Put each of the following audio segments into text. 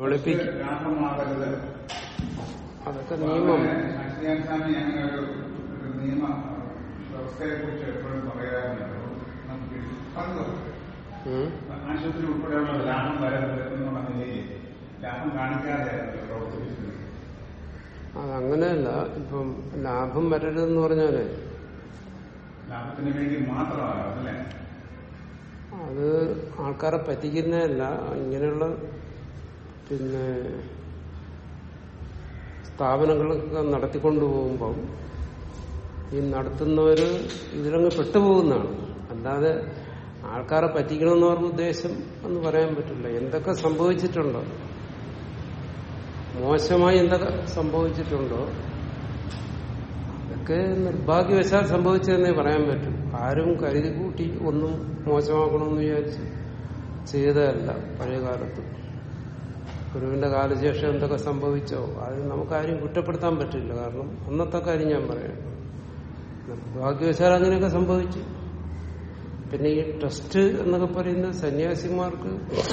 വെളുപ്പിക്കും ലാഭമാകരുത് അതൊക്കെ നിയമം ശാസ്ത്രീയ സ്വാമി അങ്ങനെ ഒരു ഒരു നിയമ വ്യവസ്ഥയെ കുറിച്ച് എപ്പോഴും പറയാറുണ്ട് നമുക്ക് പറഞ്ഞു ഉം. ആശുപത്രി ഉൾപ്പെടെയുള്ള ലാഭം വരരുത് എന്നുള്ള നിലയിൽ ലാഭം കാണിക്കാതെ പ്രവർത്തിപ്പിക്കുന്നത് അതങ്ങനെയല്ല ഇപ്പം ലാഭം വരരുതെന്ന് പറഞ്ഞാല് ലാഭത്തിന് വേണ്ടി മാത്രമാണ് അല്ലേ അത് ആൾക്കാരെ പറ്റിക്കുന്നതല്ല ഇങ്ങനെയുള്ള പിന്നെ സ്ഥാപനങ്ങളൊക്കെ നടത്തിക്കൊണ്ടു പോകുമ്പം ഈ നടത്തുന്നവര് ഇതിലങ്ങ് പെട്ടുപോകുന്നതാണ് അല്ലാതെ ആൾക്കാരെ പറ്റിക്കണമെന്ന് പറഞ്ഞ ഉദ്ദേശം എന്ന് പറയാൻ പറ്റില്ല എന്തൊക്കെ സംഭവിച്ചിട്ടുണ്ടോ മോശമായി എന്തൊക്കെ സംഭവിച്ചിട്ടുണ്ടോ അതൊക്കെ നിർഭാഗ്യവശാൽ സംഭവിച്ചതെന്നേ പറയാൻ പറ്റും ആരും കരുതി കൂട്ടി ഒന്നും മോശമാക്കണമെന്ന് വിചാരിച്ച് ചെയ്തതല്ല പഴയ കാലത്ത് ഗുരുവിന്റെ കാലശേഷം എന്തൊക്കെ സംഭവിച്ചോ അത് നമുക്കാരും കുറ്റപ്പെടുത്താൻ പറ്റില്ല കാരണം അന്നത്തെ കാര്യം ഞാൻ പറയാം നിർഭാഗ്യവശാൽ അങ്ങനെയൊക്കെ സംഭവിച്ചു പിന്നെ ഈ ട്രസ്റ്റ് എന്നൊക്കെ പറയുന്നത് സന്യാസിമാർക്ക്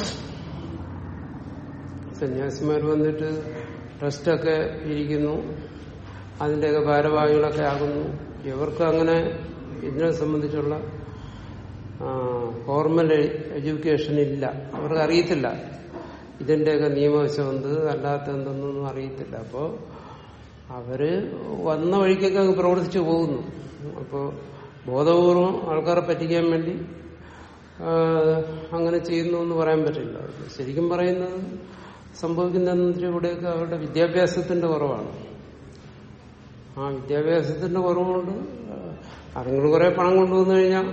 സന്യാസിമാർ വന്നിട്ട് ട്രസ്റ്റൊക്കെ ഇരിക്കുന്നു അതിന്റെയൊക്കെ ഭാരവാഹികളൊക്കെ ആകുന്നു ഇവർക്ക് അങ്ങനെ ഇതിനെ സംബന്ധിച്ചുള്ള ഫോർമൽ എഡ്യൂക്കേഷൻ ഇല്ല അവർക്ക് അറിയത്തില്ല ഇതിന്റെയൊക്കെ നിയമവശം എന്ത് അല്ലാത്ത എന്തെന്നൊന്നും അറിയത്തില്ല അപ്പോ അവര് വന്ന വഴിക്കൊക്കെ അങ്ങ് പ്രവർത്തിച്ചു പോകുന്നു അപ്പോ ബോധപൂർവം ആൾക്കാരെ പറ്റിക്കാൻ വേണ്ടി ആ, അങ്ങനെ ചെയ്യുന്നു എന്ന് പറയാൻ പറ്റില്ല ശരിക്കും പറയുന്നത് സംഭവിക്കുന്നതെന്ന് വെച്ചാൽ ഇവിടെയൊക്കെ അവരുടെ വിദ്യാഭ്യാസത്തിന്റെ കുറവാണ് ആ വിദ്യാഭ്യാസത്തിന്റെ കുറവുകൊണ്ട് അതുങ്ങൾ കുറെ പണം കൊണ്ടുവന്നു കഴിഞ്ഞാൽ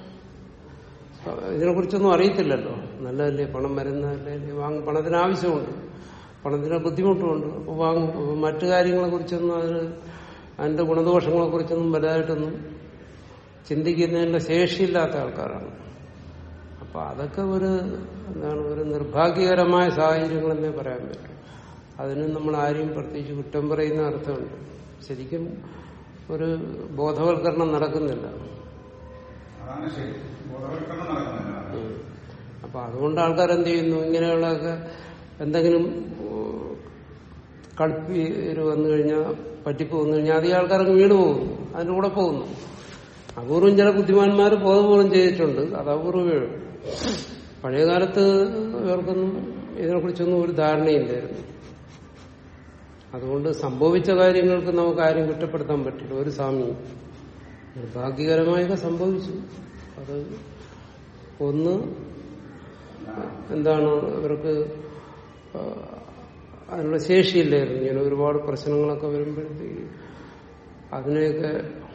ഇതിനെ കുറിച്ചൊന്നും അറിയത്തില്ലല്ലോ നല്ലതല്ലേ പണം വരുന്നതല്ലേ വാങ്ങും പണത്തിന് ആവശ്യമുണ്ട് പണത്തിന് ബുദ്ധിമുട്ടുമുണ്ട് അപ്പോൾ വാങ്ങും അപ്പോൾ മറ്റു കാര്യങ്ങളെ കുറിച്ചൊന്നും അതിന് അതിന്റെ ഗുണദോഷങ്ങളെ കുറിച്ചൊന്നും വലുതായിട്ടൊന്നും ചിന്തിക്കുന്നതിന്റെ ശേഷിയില്ലാത്ത ആൾക്കാരാണ് അപ്പൊ അതൊക്കെ ഒരു എന്താണ് ഒരു നിർഭാഗ്യകരമായ സാഹചര്യങ്ങളെന്നേ പറയാൻ പറ്റും അതിന് നമ്മൾ ആരെയും പ്രത്യേകിച്ച് കുറ്റം പറയുന്ന അർത്ഥമുണ്ട് ശരിക്കും ഒരു ബോധവൽക്കരണം നടക്കുന്നില്ല അതാണ് ശരി ബോധവൽക്കരണം നടക്കുന്നില്ല ഉം. അപ്പൊ അതുകൊണ്ട് ആൾക്കാർ എന്ത് ചെയ്യുന്നു ഇങ്ങനെയുള്ളതൊക്കെ എന്തെങ്കിലും ഉം, കളിപ്പീര് വന്നു കഴിഞ്ഞാൽ പറ്റിപ്പ് വന്നു കഴിഞ്ഞാൽ അധികം ആൾക്കാർക്ക് വീണ് പോകുന്നു അതിന്റെ കൂടെ പോകുന്നു അപൂർവം ചില ബുദ്ധിമാന്മാർ ബോധപൂർവം ചെയ്തിട്ടുണ്ട് അത് അപൂർവമേ ഉള്ളൂ പഴയകാലത്ത് ഇവർക്കൊന്നും ഇതിനെക്കുറിച്ചൊന്നും ഒരു ധാരണയില്ലായിരുന്നു അതുകൊണ്ട് സംഭവിച്ച കാര്യങ്ങൾക്ക് നമുക്ക് ആരും കുറ്റപ്പെടുത്താൻ പറ്റില്ല ഒരു സ്വാമിയും നിർഭാഗ്യകരമായൊക്കെ സംഭവിച്ചു അത് ഒന്ന് എന്താണ് ഇവർക്ക് ആ, അതിനുള്ള ശേഷിയില്ലായിരുന്നു ഇങ്ങനെ ഒരുപാട് പ്രശ്നങ്ങളൊക്കെ വരുമ്പോഴത്തേക്ക് അതിനെയൊക്കെ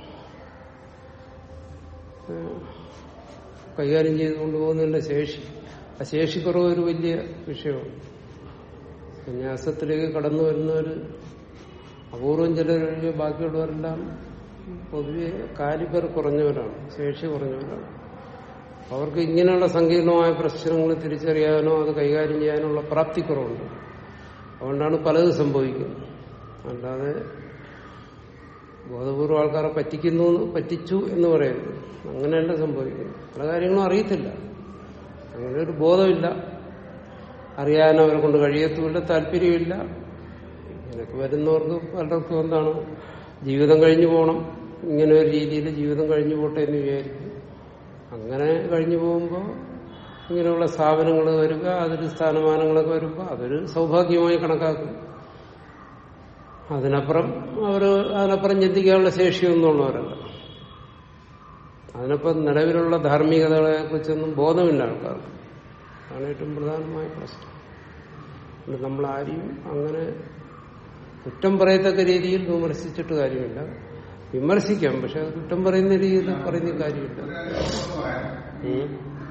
ആ, കൈകാര്യം ചെയ്ത് കൊണ്ടുപോകുന്നതിന്റെ ശേഷി ആ ശേഷിക്കുറവ് ഒരു വലിയ വിഷയമാണ് സന്യാസത്തിലേക്ക് കടന്നു വരുന്നവർ അപൂർവം ചിലരൊഴികെ ബാക്കിയുള്ളവരെല്ലാം പൊതുവെ കാലിബർ കുറഞ്ഞവരാണ് ശേഷി കുറഞ്ഞവരാണ് അവർക്ക് ഇങ്ങനെയുള്ള സങ്കീർണമായ പ്രശ്നങ്ങൾ തിരിച്ചറിയാനോ അത് കൈകാര്യം ചെയ്യാനുള്ള പ്രാപ്തിക്കുറവുണ്ട് അതുകൊണ്ടാണ് പലതും സംഭവിക്കുന്നത് അല്ലാതെ ബോധപൂർവ്വം ആൾക്കാരെ പറ്റിക്കുന്നു പറ്റിച്ചു എന്ന് പറയുന്നത് അങ്ങനെയല്ല സംഭവിക്കുന്നത് പല കാര്യങ്ങളും അറിയത്തില്ല അങ്ങനെ ഒരു ബോധമില്ല അറിയാൻ അവരെ കൊണ്ട് കഴിയത്തുമില്ല താല്പര്യമില്ല ഇങ്ങനെയൊക്കെ വരുന്നവർക്ക് പലർക്കും എന്താണ് ജീവിതം കഴിഞ്ഞു പോകണം ഇങ്ങനെ ഒരു രീതിയിൽ ജീവിതം കഴിഞ്ഞു പോട്ടെ എന്ന് വിചാരിക്കും അങ്ങനെ കഴിഞ്ഞു പോകുമ്പോൾ ഇങ്ങനെയുള്ള സ്ഥാപനങ്ങൾ വരിക അതിൽ സ്ഥാനമാനങ്ങളൊക്കെ വരുമ്പോൾ അതൊരു സൗഭാഗ്യമായി കണക്കാക്കും അതിനപ്പുറം അവർ അതിനപ്പുറം ചിന്തിക്കാനുള്ള ശേഷിയൊന്നും ഉള്ളവരല്ല അതിനപ്പം നിലവിലുള്ള ധാർമ്മികതകളെ കുറിച്ചൊന്നും ബോധമില്ല ആൾക്കാർക്ക് അതാണ് ഏറ്റവും പ്രധാനമായ പ്രശ്നം അതുകൊണ്ട് നമ്മൾ ആരെയും അങ്ങനെ കുറ്റം പറയത്തക്ക രീതിയിൽ വിമർശിച്ചിട്ട് കാര്യമില്ല വിമർശിക്കാം പക്ഷെ അത് കുറ്റം പറയുന്ന രീതിയിൽ പറയുന്ന കാര്യമില്ല ഒരു കാര്യം ഉറപ്പ് പറയാം ഉം.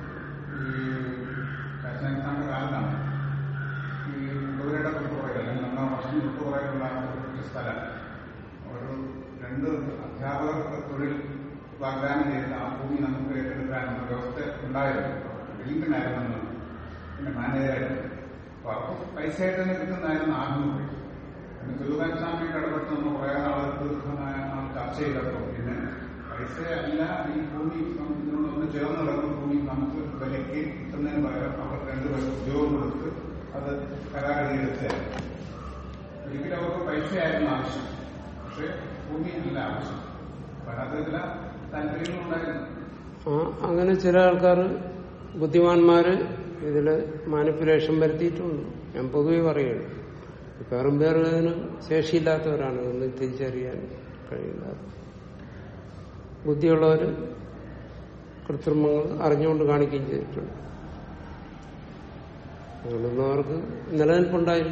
ഈ ശാസ്ത്രജ്ഞാന്റെ കാലത്താണ് ഈ മുഴുവരുടെ തൊട്ടുപുറകിൽ അല്ലെങ്കിൽ നമ്മുടെ വർഷം തൊട്ടുപുറകിലുള്ള ഒരു സ്ഥലം ഒരു രണ്ട് അധ്യാപകർക്ക് തൊഴിൽ വാഗ്ദാനം ചെയ്ത് ആ ഭൂമി നമുക്ക് ഏറ്റെടുക്കാനുള്ള വ്യവസ്ഥ ഉണ്ടായിരുന്നു ബിൽഡിനായിരുന്നു പിന്നെ മാനേജറായിരുന്നു അപ്പൊ അവർക്ക് പൈസയായിട്ട് തന്നെ കിട്ടുന്നതായിരുന്നു ആദ്യം പിന്നെ തിരുവനന്തപുരം സ്വാമിയുടെ ഇടപെട്ട് നമ്മൾ കുറെ നാൾ ദീർഘമായ നാൾ ചർച്ച ചെയ്തപ്പോൾ പിന്നെ പൈസയല്ല ഈ ഭൂമി ഇപ്പം ഇതിനോടൊന്ന് ചേർന്ന് കിടക്കുന്ന ഭൂമി നമുക്ക് വിലയ്ക്ക് കിട്ടുന്നതിന് പകരം അവർക്ക് രണ്ട് പേർക്ക് ഉദ്യോഗം കൊടുത്ത് അത് കരാറെടുത്ത് ഒരിക്കലും അവർക്ക് പൈസയായിരുന്നു ആവശ്യം പക്ഷെ ഭൂമിയല്ല ആവശ്യം പരാതത്തില താല്പര്യങ്ങളുണ്ടായിരുന്നു ആ, അങ്ങനെ ചില ആൾക്കാർ ബുദ്ധിമാന്മാര് ഇതില് മാനിപ്പുലേഷൻ വരുത്തിയിട്ടുണ്ട് ഞാൻ പൊതുവെ പറയുകയാണ് വേറും വേറെ അതിന് ശേഷിയില്ലാത്തവരാണ് ഇതൊന്നും തിരിച്ചറിയാൻ കഴിയില്ലാത്ത ബുദ്ധിയുള്ളവർ കൃത്രിമങ്ങൾ അറിഞ്ഞുകൊണ്ട് കാണിക്കുകയും ചെയ്തിട്ടുണ്ട് അതുകൊണ്ടൊന്നും അവർക്ക് നിലനിൽപ്പുണ്ടായില്ല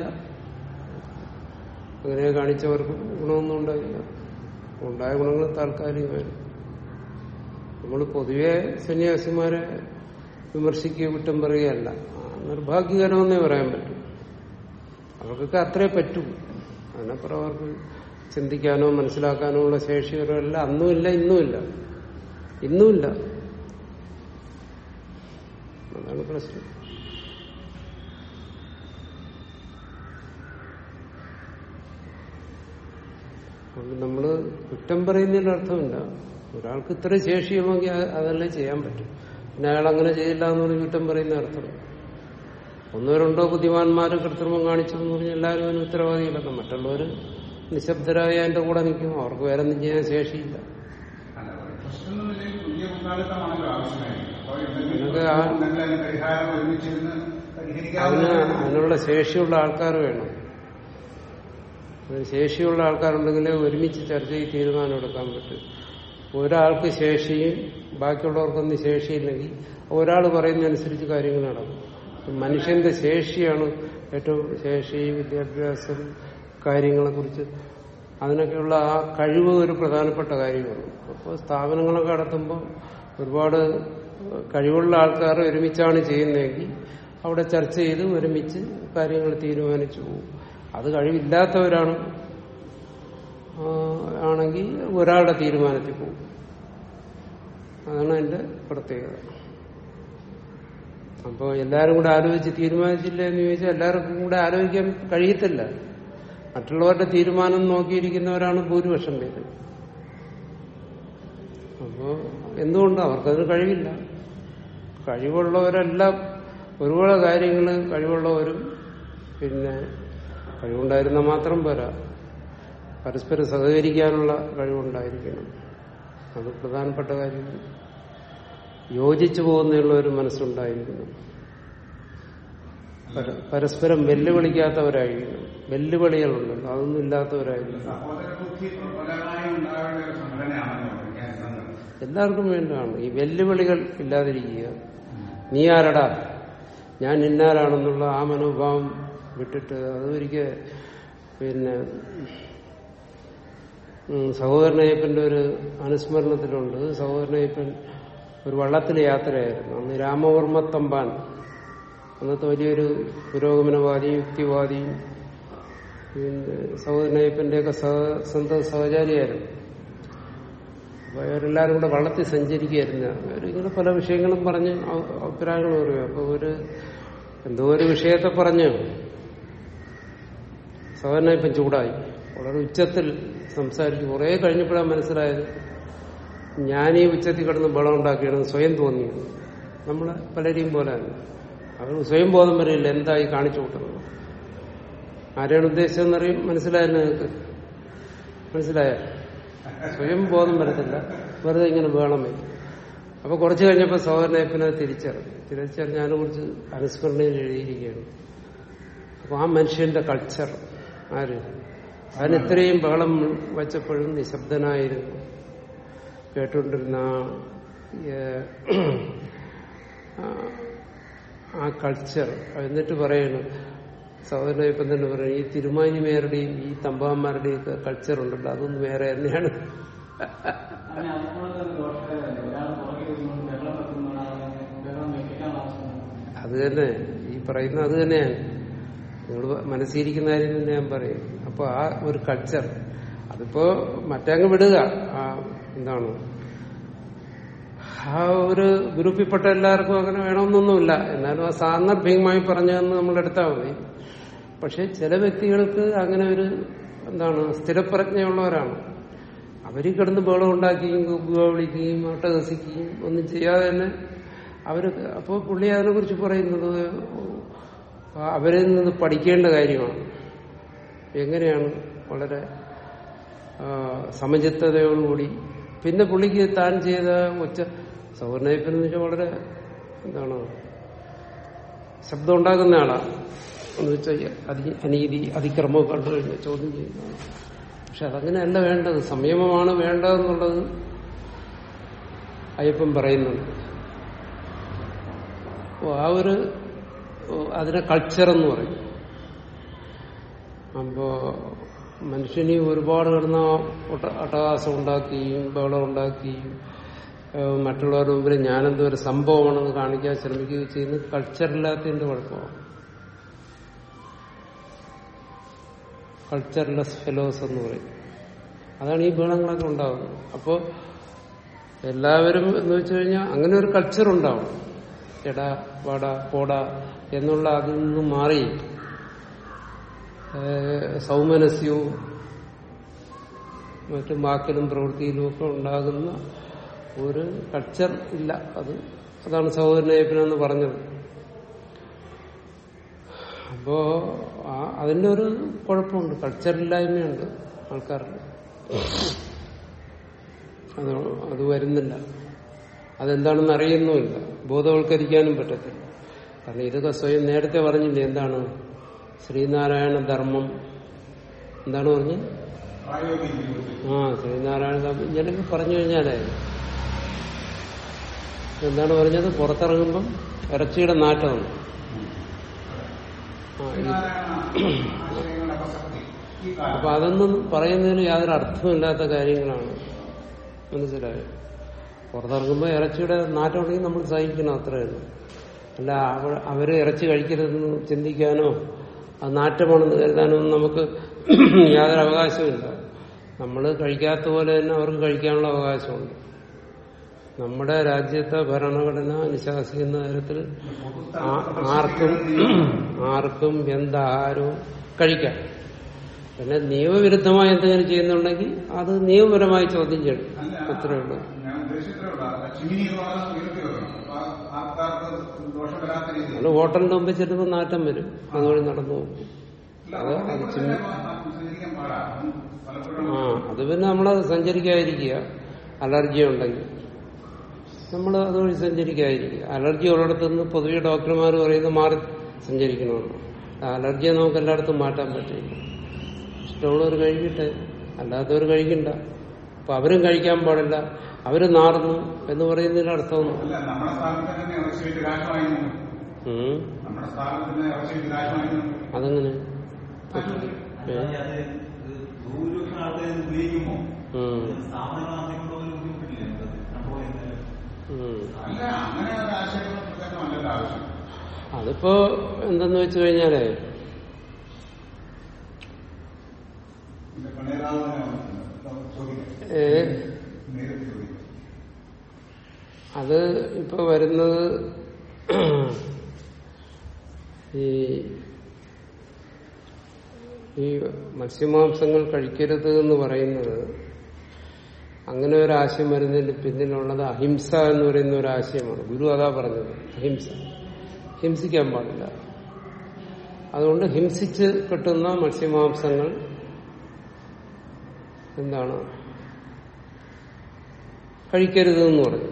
അങ്ങനെ കാണിച്ചവർക്ക് ഗുണമൊന്നും ഉണ്ടായില്ല ഉണ്ടായ ഗുണങ്ങൾ താൽക്കാലികമായിരുന്നു നമ്മൾ പൊതുവെ സന്യാസിമാരെ വിമർശിക്കുകയോ കുറ്റം പറയുകയല്ല ആ, നിർഭാഗ്യകരമെന്നേ പറയാൻ പറ്റും അവർക്കൊക്കെ അത്രേ പറ്റൂ അതിനപ്പുറം അവർക്ക് ചിന്തിക്കാനോ മനസ്സിലാക്കാനോ ഉള്ള ശേഷികളല്ല അന്നുമില്ല ഇന്നുമില്ല ഇന്നുമില്ല അതാണ് പ്രശ്നം അതുകൊണ്ട് നമ്മള് കുറ്റം പറയുന്നതിന് അർത്ഥമില്ല ഒരാൾക്ക് ഇത്ര ശേഷിയുമെങ്കിൽ അത് അതല്ലേ ചെയ്യാൻ പറ്റും പിന്നെ അയാൾ അങ്ങനെ ചെയ്യില്ല എന്ന് പറഞ്ഞ് കുറ്റം പറയുന്ന അർത്ഥം ഒന്നോ രണ്ടോ ബുദ്ധിമാന്മാര് കൃത്രിമം കാണിച്ചു എന്ന് പറഞ്ഞ് എല്ലാവരും അതിന് ഉത്തരവാദികളല്ല മറ്റുള്ളവർ നിശബ്ദരായി അതിന്റെ കൂടെ നിൽക്കും അവർക്ക് വേറെ ഒന്നും ചെയ്യാൻ ശേഷിയില്ല അല്ല പ്രശ്നം എന്ന നിലയിൽ തുല്യ പങ്കാളിത്തമാണല്ലോ ആവശ്യമായിരിക്കും അപ്പോൾ എന്തെങ്കിലും നമുക്ക് ആ- പ്രശ്നം ഉണ്ടെങ്കിൽ അതിന് പരിഹാരം ഒരുമിച്ചിരുന്ന് അതിന് പരിഹരിക്കാവുന്ന അതിനുള്ള ശേഷിയുള്ള ആൾക്കാർ വേണം അതിന് ശേഷിയുള്ള ആൾക്കാരുണ്ടെങ്കിലേ ഒരുമിച്ച് ചർച്ച ചെയ്ത് തീരുമാനം എടുക്കാൻ പറ്റും ഒരാൾക്ക് ശേഷിയും ബാക്കിയുള്ളവർക്കൊന്നും ശേഷിയില്ലെങ്കിൽ ഒരാൾ പറയുന്നതനുസരിച്ച് കാര്യങ്ങൾ നടക്കും മനുഷ്യന്റെ ശേഷിയാണ് ഏറ്റവും ശേഷി വിദ്യാഭ്യാസം കാര്യങ്ങളെ കുറിച്ച് അതിനൊക്കെയുള്ള ആ കഴിവ് ഒരു പ്രധാനപ്പെട്ട കാര്യമാണ് അപ്പോൾ സ്ഥാപനങ്ങളൊക്കെ നടത്തുമ്പോൾ ഒരുപാട് കഴിവുള്ള ആൾക്കാർ ഒരുമിച്ചാണ് ചെയ്യുന്നതെങ്കിൽ അവിടെ ചർച്ച ചെയ്ത് ഒരുമിച്ച് കാര്യങ്ങൾ തീരുമാനിച്ചു പോകും അത് കഴിവില്ലാത്തവരാണ് ആ, ആണെങ്കിൽ ഒരാളുടെ തീരുമാനത്തിൽ പോകും അതാണ് അതിന്റെ പ്രത്യേകത അപ്പോൾ എല്ലാവരും കൂടെ ആലോചിച്ച് തീരുമാനിച്ചില്ല എന്ന് ചോദിച്ചാൽ എല്ലാവർക്കും കൂടെ ആലോചിക്കാൻ കഴിയത്തില്ല മറ്റുള്ളവരുടെ തീരുമാനം നോക്കിയിരിക്കുന്നവരാണ് ഭൂരിപക്ഷം പേര് അപ്പോ എന്തുകൊണ്ട് അവർക്കതിന് കഴിവില്ല കഴിവുള്ളവരെല്ലാം ഒരുപാട് കാര്യങ്ങൾ കഴിവുള്ളവരും പിന്നെ കഴിവുണ്ടായിരുന്ന മാത്രം പോരാ പരസ്പരം സഹകരിക്കാനുള്ള കഴിവുണ്ടായിരിക്കണം അത് പ്രധാനപ്പെട്ട കാര്യം യോജിച്ചു പോകുന്നതിനുള്ള ഒരു മനസ്സുണ്ടായിരിക്കണം പര- പരസ്പരം വെല്ലുവിളിക്കാത്തവരായിരിക്കണം വെല്ലുവിളികളുണ്ടല്ലോ അതൊന്നും ഇല്ലാത്തവരായിരിക്കണം സഹോദര ബുദ്ധി പ്രബലമായി ഉണ്ടാവേണ്ട ഒരു സംഘടനയാണല്ലോ വിദ്യാസംഘം എല്ലാവർക്കും വേണ്ടതാണ് ഈ വെല്ലുവിളികൾ ഇല്ലാതിരിക്കുക നീ ആരടാ ഞാൻ ഇന്നാരാണെന്നുള്ള ആ മനോഭാവം വിട്ടിട്ട് അതൊരിക്കൽ പിന്നെ ഉം, സഹോദരനയ്യപ്പന്റെ ഒരു അനുസ്മരണത്തിലുണ്ട് സഹോദരനയ്യപ്പൻ ഒരു വള്ളത്തിൽ യാത്രയായിരുന്നു അന്ന് രാമവർമ്മ തമ്പാൻ അന്നത്തെ വലിയൊരു പുരോഗമനവാദിയും യുക്തിവാദിയും പിന്നെ സഹോദരനയ്യപ്പന്റെയൊക്കെ സഹ സ്വന്തം സഹചാരിയായിരുന്നു അപ്പൊ അവരെല്ലാരും കൂടെ വള്ളത്തിൽ സഞ്ചരിക്കുകയായിരുന്നു അവരിങ്ങനെ പല വിഷയങ്ങളും പറഞ്ഞ് അ- അഭിപ്രായങ്ങൾ പറയും അപ്പൊ ഒരു എന്തോ ഒരു വിഷയത്തെ പറഞ്ഞ് സാധാരണ ഇപ്പം ചൂടായി വളരെ ഉച്ചത്തിൽ സംസാരിച്ചു കുറെ കഴിഞ്ഞപ്പോഴാണ് മനസ്സിലായത് ഞാൻ ഈ ഉച്ചത്തിൽ കിടന്ന് ബളം ഉണ്ടാക്കിയാണ് സ്വയം തോന്നിയത് നമ്മളെ പലരെയും പോലെ തന്നെ അവർ സ്വയം ബോധം വരില്ല എന്തായി കാണിച്ചു കൂട്ടുന്നത് ആരെയാണ് ഉദ്ദേശിച്ചതെന്നറിയും മനസ്സിലായെന്ന് നിങ്ങൾക്ക് മനസ്സിലായോ സ്വയം ബോധം വരത്തില്ല വെറുതെ ഇങ്ങനെ വേണമേ അപ്പൊ കുറച്ചു കഴിഞ്ഞപ്പോൾ സഹോദരനയപ്പനെ തിരിച്ചറിഞ്ഞു തിരിച്ചറിഞ്ഞ് അതിനെ കുറിച്ച് അനുസ്മരണയിൽ എഴുതിയിരിക്കുകയാണ് അപ്പൊ ആ മനുഷ്യന്റെ കൾച്ചർ ആര് അവൻ ഇത്രയും ബഹളം വച്ചപ്പോഴും നിശബ്ദനായിരുന്നു കേട്ടുകൊണ്ടിരുന്ന ആ, ഏഹ്, ആ- ആ കൾച്ചർ എന്നിട്ട് പറയുന്നു സഹോദരൻ ഇപ്പം തന്നെ പറയുന്നു ഈ തിരുമാനിമേരുടെയും ഈ തമ്പാന്മാരുടെയും ഒക്കെ കൾച്ചർ ഉണ്ടല്ലോ അതൊന്നും വേറെ തന്നെയാണ് അങ്ങനെ അതുപോലെ തന്നെ ദോഷകരമല്ലേ ഒരാൾ പുറകെ വരുമ്പോൾ വെള്ളം വെക്കുന്നതാണ് വെള്ളം വെക്കാനുള്ള ആവശ്യം അത് തന്നെ ഈ പറയുന്ന അത് തന്നെയാണ് നിങ്ങൾ മനസ്സിരിക്കുന്ന കാര്യം തന്നെ ഞാൻ പറയും അപ്പൊ ആ ഒരു കൾച്ചർ അതിപ്പോ മറ്റങ്ങ് വിടുക ആ എന്താണ് ആ ഒരു ഗ്രൂപ്പിൽപ്പെട്ട എല്ലാവർക്കും അങ്ങനെ വേണമെന്നൊന്നുമില്ല എന്നാലും ആ സാന്ദർഭികമായി പറഞ്ഞതെന്ന് നമ്മൾ എടുത്താൽ മതി പക്ഷെ ചില വ്യക്തികൾക്ക് അങ്ങനെ ഒരു എന്താണ് സ്ഥിരപ്രജ്ഞയുള്ളവരാണ് അവര് കിടന്ന് ബഹളം ഉണ്ടാക്കുകയും കുക്കുക വിളിക്കുകയും അട്ടഹസിക്കുകയും ഒന്നും ചെയ്യാതെ തന്നെ അവര് അപ്പോൾ പുള്ളി അതിനെ കുറിച്ച് പറയുന്നത് അപ്പൊ അവരിൽ നിന്ന് പഠിക്കേണ്ട കാര്യമാണ് എങ്ങനെയാണ് വളരെ ആ, സമചിത്തതയോടുകൂടി പിന്നെ പുള്ളിക്ക് താൻ ചെയ്ത ഉച്ച സൗവർണയപ്പെന്ന് വെച്ചാൽ വളരെ എന്താണ് ശബ്ദം ഉണ്ടാക്കുന്ന ആളാണ് എന്ന് വെച്ചാൽ അതി അനീതി അതിക്രമമൊക്കെ കണ്ടു കഴിഞ്ഞാൽ ചോദ്യം ചെയ്യുന്നതാണ് പക്ഷെ അതങ്ങനെയല്ല വേണ്ടത് സംയമമാണ് വേണ്ടതെന്നുള്ളത് അയ്യപ്പൻ പറയുന്നുണ്ട് അപ്പോ ആ ഒരു ഓ, അതിനെ കൾച്ചർ എന്ന് പറയും അപ്പോ മനുഷ്യന് ഒരുപാട് കിടന്ന ഒട്ട- അട്ടഹാസം ഉണ്ടാക്കുകയും ബഹളം ഉണ്ടാക്കുകയും ഏഹ് മറ്റുള്ളവരുടെ മുമ്പിൽ ഞാനെന്തോ ഒരു സംഭവമാണെന്ന് കാണിക്കാൻ ശ്രമിക്കുകയും ചെയ്യുന്നത് കൾച്ചറില്ലാത്തതിന്റെ കുഴപ്പമാണ് കൾച്ചർലെസ് ഫെലോസ് എന്ന് പറയും അതാണ് ഈ ബഹളങ്ങളൊക്കെ ഉണ്ടാകുന്നത് അപ്പോൾ എല്ലാവരും എന്ന് വെച്ച് കഴിഞ്ഞാൽ അങ്ങനെ ഒരു കൾച്ചർ ഉണ്ടാവും എടാ വട പോട എന്നുള്ള അതിൽ നിന്ന് മാറി ഏഹ് സൗമനസ്യവും മറ്റും വാക്കിലും പ്രവൃത്തിയിലും ഒക്കെ ഉണ്ടാകുന്ന ഒരു കൾച്ചർ ഇല്ല അത് അതാണ് സഹോദരനയപ്പനെന്ന് പറഞ്ഞത് അപ്പോ ആ- അതിന്റെ ഒരു കുഴപ്പമുണ്ട് കൾച്ചറില്ലായ്മയുണ്ട് ആൾക്കാർക്ക് അത് അത് വരുന്നില്ല അതെന്താണെന്ന് അറിയുന്നുമില്ല ബോധവൽക്കരിക്കാനും പറ്റത്തില്ല കാരണം ഇതൊക്കെ സ്വയം നേരത്തെ പറഞ്ഞില്ലേ എന്താണ് ശ്രീനാരായണ ധർമ്മം എന്താണ് പറഞ്ഞത് പ്രായോഗിക ജീവിതത്തിൽ ആ ശ്രീനാരായണ ധർമ്മം ഇങ്ങനെയൊക്കെ പറഞ്ഞു കഴിഞ്ഞാലേ എന്താണ് പറഞ്ഞത് പുറത്തിറങ്ങുമ്പം ഇറച്ചിയുടെ നാട്ടമാണ് ആ ഇത് ആശയങ്ങളുടെ അപസക്തി ഈ കാലം അപ്പൊ അതൊന്നും പറയുന്നതിന് യാതൊരു അർത്ഥമില്ലാത്ത കാര്യങ്ങളാണ് മനസ്സിലായോ പുറത്തിറങ്ങുമ്പോൾ ഇറച്ചിയുടെ നാറ്റം ഉണ്ടെങ്കിൽ നമ്മൾ സഹിക്കണം അത്രയാണ് അല്ല അവ- അവര് ഇറച്ചി കഴിക്കരുതെന്ന് ചിന്തിക്കാനോ അത് നാറ്റമാണെന്ന് കരുതാനോ ഒന്നും നമുക്ക് യാതൊരു അവകാശമില്ല നമ്മൾ കഴിക്കാത്ത പോലെ തന്നെ അവർക്ക് കഴിക്കാനുള്ള അവകാശമുണ്ട് നമ്മുടെ രാജ്യത്തെ ഭരണഘടന അനുശാസിക്കുന്ന തരത്തിൽ ആ- ആർക്കും ആർക്കും എന്താഹാരവും കഴിക്കാം പിന്നെ നിയമവിരുദ്ധമായി എന്തെങ്കിലും ചെയ്യുന്നുണ്ടെങ്കിൽ അത് നിയമപരമായി ചോദ്യം ചെയ്യണം അല്ല, അത്രേ ഉള്ളൂ ഞാൻ ഉദ്ദേശിച്ചിട്ടുള്ള ചിമിനി എന്ന് പറയുന്നത് ഉയർത്തി വെക്കണം അപ്പൊ ആൾക്കാർക്ക് ദോഷം വരാത്ത രീതിയിൽ അത് ഹോട്ടലിന്റെ മുമ്പിൽ ചെല്ലുമ്പോൾ നാറ്റം വരും അതുവഴി നടന്നു പോകും അല്ല, അത് അതുകൊണ്ട് അത് ഇവിടെ ചിമ്മി തന്നെ സഞ്ചരിക്കാൻ പാടാ അതും പലപ്പോഴും ആ അത് പിന്നെ നമ്മളത് സഞ്ചരിക്കാതിരിക്കുക അലർജി ഉണ്ടെങ്കിൽ നമ്മൾ അതുവഴി സഞ്ചരിക്കാതിരിക്കുക അലർജി ഉള്ളിടത്ത് നിന്ന് പൊതുവെ ഡോക്ടർമാർ പറയുന്നത് മാറി സഞ്ചരിക്കണമെന്ന് ആ അലർജിയെ നമുക്ക് എല്ലായിടത്തും മാറ്റാൻ പറ്റില്ല ഇഷ്ടമുള്ളവർ കഴിക്കട്ടെ അല്ലാത്തവർ കഴിക്കണ്ട അപ്പൊ അവരും കഴിക്കാൻ പാടില്ല അവര് നാറുന്നു എന്ന് പറയുന്നതിന് അർത്ഥമൊന്നും അല്ല നമ്മുടെ സ്ഥാപനത്തിൽ തന്നെ ഇറച്ചി വിറ്റ് കാശ് വാങ്ങുന്നു ഉം. നമ്മുടെ സ്ഥാപനത്തിൽ തന്നെ ഇറച്ചി വിറ്റ് കാശ് വാങ്ങുന്നു അതെങ്ങനെ ഏ? അല്ലാതെ അത് ഭൂരിപക്ഷം ആൾക്കാർ ഇത് ഉപയോഗിക്കുമോ ഉം. സ്ഥാപനങ്ങൾ അതിനുള്ള ഒരു ബുദ്ധിമുട്ടില്ലേ അത് കൺട്രോൾ ചെയ്യുന്നത് ഉം. അല്ല അങ്ങനെ ഒരു ആശയങ്ങൾ പ്രചരണമല്ലല്ലോ ആവശ്യം അതിപ്പോ എന്തെന്ന് വെച്ച് കഴിഞ്ഞാലേ എന്റെ പണിയറാവ് തന്നെ വന്നിട്ടുണ്ട്. ചോദിക്കാം ഏ, നേരിട്ട് ചോദിക്കാം അത് ഇപ്പൊ വരുന്നത് ഈ ഈ മത്സ്യമാംസങ്ങൾ കഴിക്കരുത് എന്ന് പറയുന്നത് അങ്ങനെ ഒരു ആശയം വരുന്നതിന് പിന്നിലുള്ളത് അഹിംസ എന്ന് പറയുന്ന ഒരു ആശയമാണ് ഗുരു അതാ പറഞ്ഞത് അഹിംസ ഹിംസിക്കാൻ പാടില്ല അതുകൊണ്ട് ഹിംസിച്ച് കിട്ടുന്ന മത്സ്യമാംസങ്ങൾ എന്താണ് കഴിക്കരുത് എന്ന് പറഞ്ഞു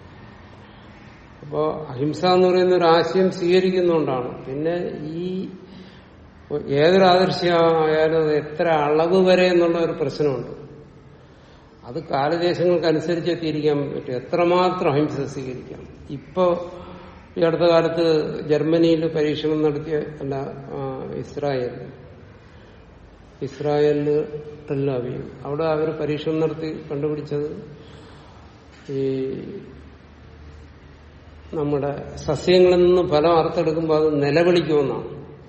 അപ്പോ അഹിംസ എന്ന് പറയുന്ന ഒരു ആശയം സ്വീകരിക്കുന്നതുകൊണ്ടാണ് പിന്നെ ഈ ഏതൊരു ആദർശമായാലും അത് എത്ര അളവ് വരെ എന്നുള്ള ഒരു പ്രശ്നമുണ്ട് അത് കാലദേശങ്ങൾക്കനുസരിച്ച് എത്തിയിരിക്കാൻ പറ്റും എത്രമാത്രം അഹിംസ സ്വീകരിക്കാം ഇപ്പോ ഈ അടുത്ത കാലത്ത് ജർമ്മനിയിൽ പരീക്ഷണം നടത്തിയ അല്ല ആ, ഇസ്രായേൽ ഇസ്രായേലില് ടെല്ലവീവ് അവിടെ അവർ പരീക്ഷണം നടത്തി കണ്ടുപിടിച്ചത് ഈ നമ്മുടെ സസ്യങ്ങളിൽ നിന്ന് ഫലം അറുത്തെടുക്കുമ്പോൾ അത് നിലവിളിക്കുമെന്നാണ്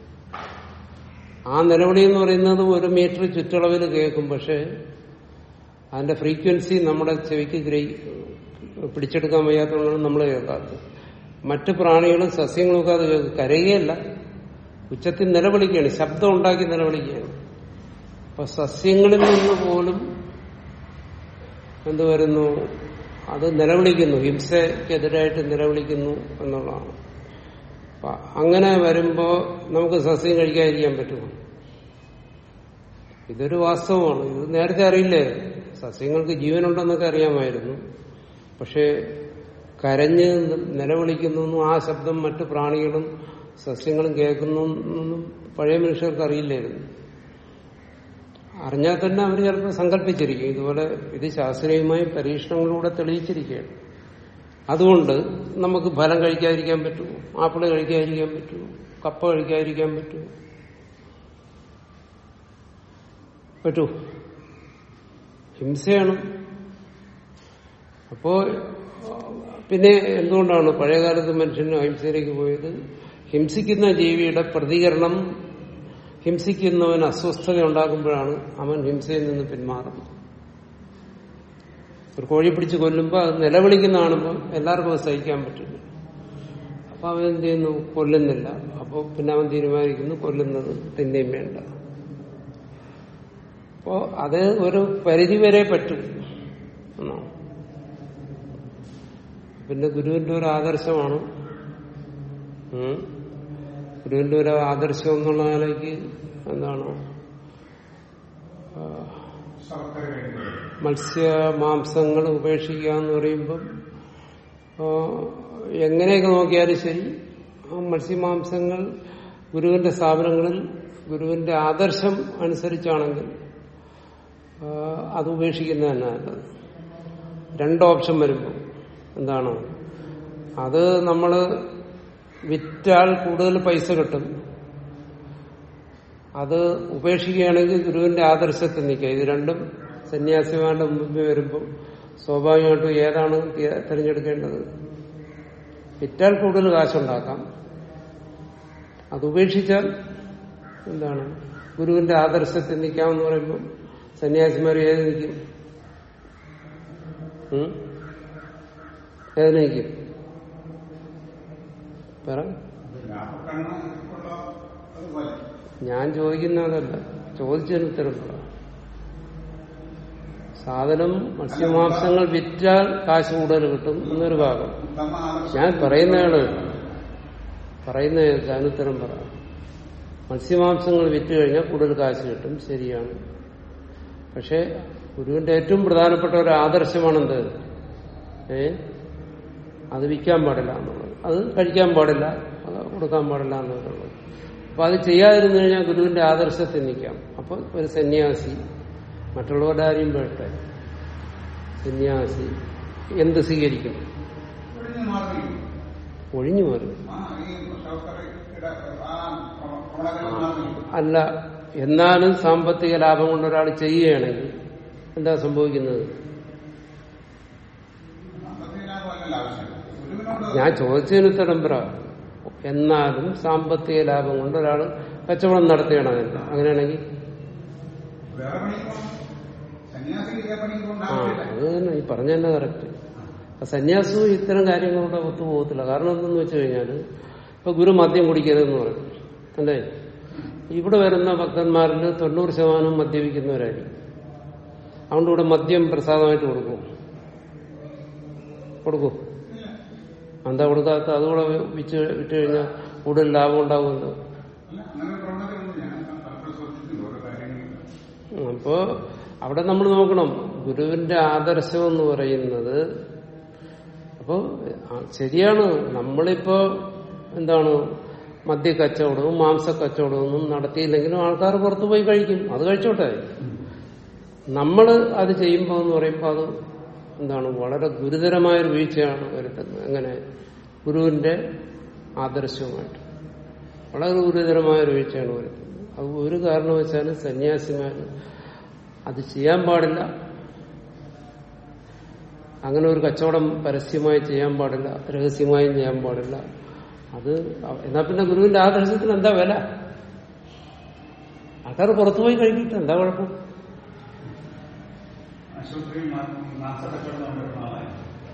ആ നിലവിളി എന്ന് പറയുന്നത് ഒരു മീറ്റർ ചുറ്റളവിൽ കേൾക്കും പക്ഷെ അതിന്റെ ഫ്രീക്വൻസി നമ്മുടെ ചെവിക്ക് ഗ്രഹി പിടിച്ചെടുക്കാൻ വയ്യാത്തതുകൊണ്ടാണ് നമ്മൾ കേൾക്കാത്തത് മറ്റു പ്രാണികളും സസ്യങ്ങളും ഒക്കെ അത് കേൾക്കും കരയുകയല്ല ഉച്ചത്തിൽ നിലവിളിക്കുകയാണ് ശബ്ദം ഉണ്ടാക്കി നിലവിളിക്കുകയാണ് അപ്പൊ സസ്യങ്ങളിൽ നിന്ന് പോലും എന്ത് വരുന്നു അത് നിലവിളിക്കുന്നു ഹിംസയ്ക്കെതിരായിട്ട് നിലവിളിക്കുന്നു എന്നുള്ളതാണ് അപ്പൊ അങ്ങനെ വരുമ്പോ നമുക്ക് സസ്യം കഴിക്കാതിരിക്കാൻ പറ്റുമോ ഇതൊരു വാസ്തവമാണ് ഇത് നേരത്തെ അറിയില്ലേ സസ്യങ്ങൾക്ക് ജീവനുണ്ടെന്നൊക്കെ അറിയാമായിരുന്നു പക്ഷെ കരഞ്ഞ് നിലവിളിക്കുന്നു ആ ശബ്ദം മറ്റു പ്രാണികളും സസ്യങ്ങളും കേൾക്കുന്നു എന്നൊന്നും പഴയ മനുഷ്യർക്ക് അറിയില്ലായിരുന്നു അറിഞ്ഞാൽ തന്നെ അവർ ചിലപ്പോൾ സങ്കല്പിച്ചിരിക്കും ഇതുപോലെ ഇത് ശാസ്ത്രീയമായി പരീക്ഷണങ്ങളിലൂടെ തെളിയിച്ചിരിക്കുകയാണ് അതുകൊണ്ട് നമുക്ക് ഫലം കഴിക്കാതിരിക്കാൻ പറ്റുമോ ആപ്പിള് കഴിക്കാതിരിക്കാൻ പറ്റുമോ കപ്പ കഴിക്കാതിരിക്കാൻ പറ്റുമോ പറ്റൂ ഹിംസയാണ് അപ്പോ പിന്നെ എന്തുകൊണ്ടാണ് പഴയകാലത്ത് മനുഷ്യൻ അഹിംസയിലേക്ക് പോയത് ഹിംസിക്കുന്ന ജീവിയുടെ പ്രതികരണം ഹിംസിക്കുന്നവന് അസ്വസ്ഥത ഉണ്ടാകുമ്പോഴാണ് അവൻ ഹിംസയിൽ നിന്ന് പിന്മാറുന്നത് ഒരു കോഴി പിടിച്ച് കൊല്ലുമ്പോൾ അത് നിലവിളിക്കുന്ന കാണുമ്പോൾ എല്ലാവർക്കും അത് സഹിക്കാൻ പറ്റില്ല അപ്പൊ അവൻ എന്ത് ചെയ്യുന്നു കൊല്ലുന്നില്ല അപ്പോൾ പിന്നെ അവൻ തീരുമാനിക്കുന്നു കൊല്ലുന്നത് തിന്നെയും വേണ്ട അപ്പോ അത് ഒരു പരിധിവരെ പറ്റും എന്നാണ് പിന്നെ ഗുരുവിന്റെ ഒരു ആദർശമാണ് ഉം. ഗുരുവിന്റെ ഒരു ആദർശം എന്നുള്ള നിലയ്ക്ക് എന്താണ് ആ, ശർക്കര കഴിക്കുന്നത് മത്സ്യ മാംസങ്ങൾ ഉപേക്ഷിക്കുക എന്ന് പറയുമ്പം ആ, എങ്ങനെയൊക്കെ നോക്കിയാലും ശരി ആ മത്സ്യമാംസങ്ങൾ ഗുരുവിന്റെ സ്ഥാപനങ്ങളിൽ ഗുരുവിന്റെ ആദർശം അനുസരിച്ചാണെങ്കിൽ ആ, അത് ഉപേക്ഷിക്കുന്നത് തന്നെ നല്ലത് രണ്ട് ഓപ്ഷൻ വരുമ്പോൾ എന്താണ് അത് നമ്മൾ വിറ്റാൽ കൂടുതൽ പൈസ കിട്ടും അത് ഉപേക്ഷിക്കുകയാണെങ്കിൽ ഗുരുവിന്റെ ആദർശത്തിൽ നിൽക്കുക ഇത് രണ്ടും സന്യാസിമാരുടെ മുമ്പിൽ വരുമ്പോൾ സ്വാഭാവികമായിട്ടും ഏതാണ് തി- തിരഞ്ഞെടുക്കേണ്ടത് വിറ്റാൽ കൂടുതൽ കാശുണ്ടാക്കാം അത് ഉപേക്ഷിച്ചാൽ എന്താണ് ഗുരുവിന്റെ ആദർശത്തിൽ നിൽക്കാമെന്ന് പറയുമ്പോൾ സന്യാസിമാർ ഏത് നിൽക്കും ഉം? ഏത് നിൽക്കും പറ ലാഭക്കണ്ണ് ഉള്ള അതുപോലെ ഞാൻ ചോദിക്കുന്ന അതല്ല ചോദിച്ചതിന് ഉത്തരം പറ സാധനം മത്സ്യമാംസങ്ങൾ വിറ്റാൽ കാശ് കൂടുതൽ കിട്ടും എന്നൊരു ഭാഗം ഉത്തമ ആദർശം ഞാൻ പറയുന്നതാണ് പറയുന്ന ഉത്തരം പറ മത്സ്യമാംസങ്ങൾ വിറ്റ് കഴിഞ്ഞാൽ കൂടുതൽ കാശ് കിട്ടും ശരിയാണ് പക്ഷെ ഗുരുവിന്റെ ഏറ്റവും പ്രധാനപ്പെട്ട ഒരു ആദർശമാണെന്ത് ഏ അത് വിൽക്കാൻ പാടില്ല എന്നുള്ളത് അത് കഴിക്കാൻ പാടില്ല അത് കൊടുക്കാൻ പാടില്ല എന്നുള്ളത് അപ്പൊ അത് ചെയ്യാതിരുന്നു കഴിഞ്ഞാൽ ഗുരുവിന്റെ ആദർശത്തിൽ നിൽക്കാം അപ്പൊ ഒരു സന്യാസി മറ്റുള്ളവരുടെ ആരെയും വേട്ടെ സന്യാസി എന്ത് സ്വീകരിക്കും ഒഴിഞ്ഞു മാറി ഒഴിഞ്ഞു മാറും ആ ഈ ശർക്കരയുടെ ആ പ്രവണതകൾ മാറി അല്ല എന്നാലും സാമ്പത്തിക ലാഭം കൊണ്ട് ഒരാൾ ചെയ്യുകയാണെങ്കിൽ എന്താ സംഭവിക്കുന്നത് സാമ്പത്തിക ലാഭമല്ലല്ലോ ആവശ്യം ഗുരുവിനോട് ഞാൻ ചോദിച്ചതിന് ഉത്തരം പറ എന്നാലും സാമ്പത്തിക ലാഭം കൊണ്ട് ഒരാൾ കച്ചവടം നടത്തുകയാണ് അതിന്റെ അങ്ങനെയാണെങ്കിൽ വേറെ പണിക്ക് പോകണം സന്യാസിക്ക് ഇതേ പണിക്ക് പോകേണ്ട ആ ആവശ്യമില്ല അത് തന്നെ ഈ പറഞ്ഞ തന്നെ കറക്റ്റ് സന്യാസവും ഇത്തരം കാര്യങ്ങളുടെ ഒത്തു പോകത്തില്ല കാരണം എന്തെന്ന് വെച്ച് കഴിഞ്ഞാല് ഇപ്പൊ ഗുരു മദ്യം കുടിക്കരുതെന്ന് പറയും അല്ലേ ഇവിടെ വരുന്ന ഭക്തന്മാരിൽ തൊണ്ണൂറ് ശതമാനം മദ്യപിക്കുന്നവരായിരിക്കും അതുകൊണ്ട് ഇവിടെ മദ്യം പ്രസാദമായിട്ട് കൊടുക്കും കൊടുക്കും എന്താ കൊടുക്കാത്ത അതുകൂടെ വിറ്റ് വിറ്റ് കഴിഞ്ഞാൽ കൂടുതൽ ലാഭം ഉണ്ടാകുമല്ലോ അല്ല അങ്ങനെ ഒരു പ്രവണതയൊന്നും ഞാൻ പലപ്പോഴും ശ്രദ്ധിച്ചിട്ടുണ്ട് ഓരോ കാര്യങ്ങൾ അപ്പോ അവിടെ നമ്മൾ നോക്കണം ഗുരുവിന്റെ ആദർശം എന്ന് പറയുന്നത് അപ്പോ ആ, ശരിയാണ് നമ്മളിപ്പോ എന്താണ് മദ്യ കച്ചവടവും മാംസ കച്ചവടവും ഒന്നും നടത്തിയില്ലെങ്കിലും ആൾക്കാർ പുറത്തു പോയി കഴിക്കും അത് കഴിച്ചോട്ടെ നമ്മൾ അത് ചെയ്യുമ്പോൾ എന്ന് പറയുമ്പോൾ അത് എന്താണ് വളരെ ഗുരുതരമായൊരു വീഴ്ചയാണ് വരുത്തുന്നത് എങ്ങനെ ഗുരുവിന്റെ ആദർശവുമായിട്ട് വളരെ ഗുരുതരമായൊരു വീഴ്ചയാണ് വരുത്തുന്നത് അത് ഒരു കാരണവശാലും സന്യാസിമാർ അത് ചെയ്യാൻ പാടില്ല അങ്ങനെ ഒരു കച്ചവടം പരസ്യമായി ചെയ്യാൻ പാടില്ല രഹസ്യമായും ചെയ്യാൻ പാടില്ല അത് അവ- എന്നാ പിന്നെ ഗുരുവിന്റെ ആദർശത്തിന് എന്താ വില ആൾക്കാർ പുറത്തുപോയി കഴിക്കട്ടെ എന്താ കുഴപ്പം ആശുപത്രിയിൽ മാംസക്കച്ചവടം നടക്കുന്ന ആളാണ്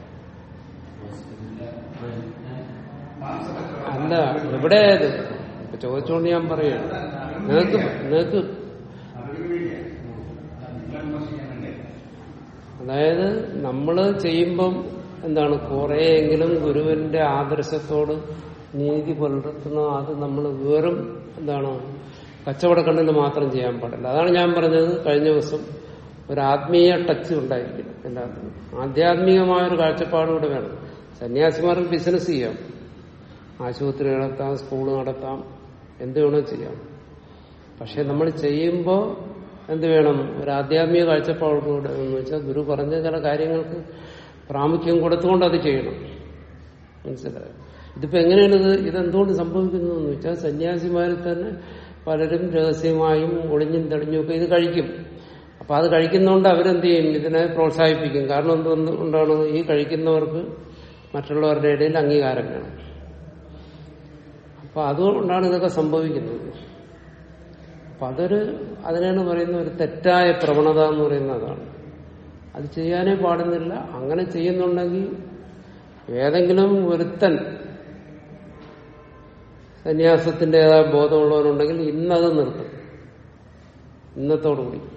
മാംസക്കച്ചവടം അല്ല എവിടെയായത് ഇപ്പൊ ചോദിച്ചുകൊണ്ട് ഞാൻ പറയുകയാണ് നിങ്ങൾക്ക് നിങ്ങൾക്ക് അറിവിന് വേണ്ടിയാ നിങ്ങളെ വിമർശിക്കാൻ വേണ്ടി അതായത് നമ്മൾ ചെയ്യുമ്പം എന്താണ് കുറെയെങ്കിലും ഗുരുവിന്റെ ആദർശത്തോട് നീതി പുലർത്തുന്ന അത് നമ്മൾ വെറും എന്താണ് കച്ചവട കണ്ണിൽ മാത്രം ചെയ്യാൻ പാടില്ല അതാണ് ഞാൻ പറഞ്ഞത് കഴിഞ്ഞ ദിവസം ഒരു ആത്മീയ ടച്ച് ഉണ്ടായിരിക്കണം എല്ലാത്തിനും ആധ്യാത്മികമായ ഒരു കാഴ്ചപ്പാട് കൂടെ വേണം സന്യാസിമാർക്ക് ബിസിനസ് ചെയ്യാം ആശുപത്രി നടത്താം സ്കൂൾ നടത്താം എന്ത് വേണോ ചെയ്യാം പക്ഷെ നമ്മൾ ചെയ്യുമ്പോൾ എന്ത് വേണം ഒരു ആധ്യാത്മിക കാഴ്ചപ്പാടോടുകൂടെ എന്ന് വെച്ചാൽ ഗുരു പറഞ്ഞ ചില കാര്യങ്ങൾക്ക് പ്രാമുഖ്യം കൊടുത്തുകൊണ്ട് അത് ചെയ്യണം മനസ്സിലായോ ഇതിപ്പോ എങ്ങനെയാണ് ഇത് ഇതെന്തുകൊണ്ട് സംഭവിക്കുന്നു എന്ന് വെച്ചാൽ സന്യാസിമാരിൽ തന്നെ പലരും രഹസ്യമായും ഒളിഞ്ഞും തെളിഞ്ഞും ഒക്കെ ഇത് കഴിക്കും അപ്പൊ അത് കഴിക്കുന്നതുകൊണ്ട് അവരെന്ത് ചെയ്യും ഇതിനെ പ്രോത്സാഹിപ്പിക്കും കാരണം എന്തുകൊണ്ടാണ് ഈ കഴിക്കുന്നവർക്ക് മറ്റുള്ളവരുടെ ഇടയിൽ അംഗീകാരം വേണം അപ്പൊ അതുകൊണ്ടാണ് ഇതൊക്കെ സംഭവിക്കുന്നത് അപ്പൊ അതൊരു അതിനാണ് പറയുന്ന ഒരു തെറ്റായ പ്രവണത എന്ന് പറയുന്നത് അതാണ് അത് ചെയ്യാനേ പാടുന്നില്ല അങ്ങനെ ചെയ്യുന്നുണ്ടെങ്കിൽ ഏതെങ്കിലും ഒരുത്തൻ സന്യാസത്തിൻ്റെതായ ബോധമുള്ളവരുണ്ടെങ്കിൽ ഇന്നത് നിർത്തും ഇന്നത്തോടുകൂടി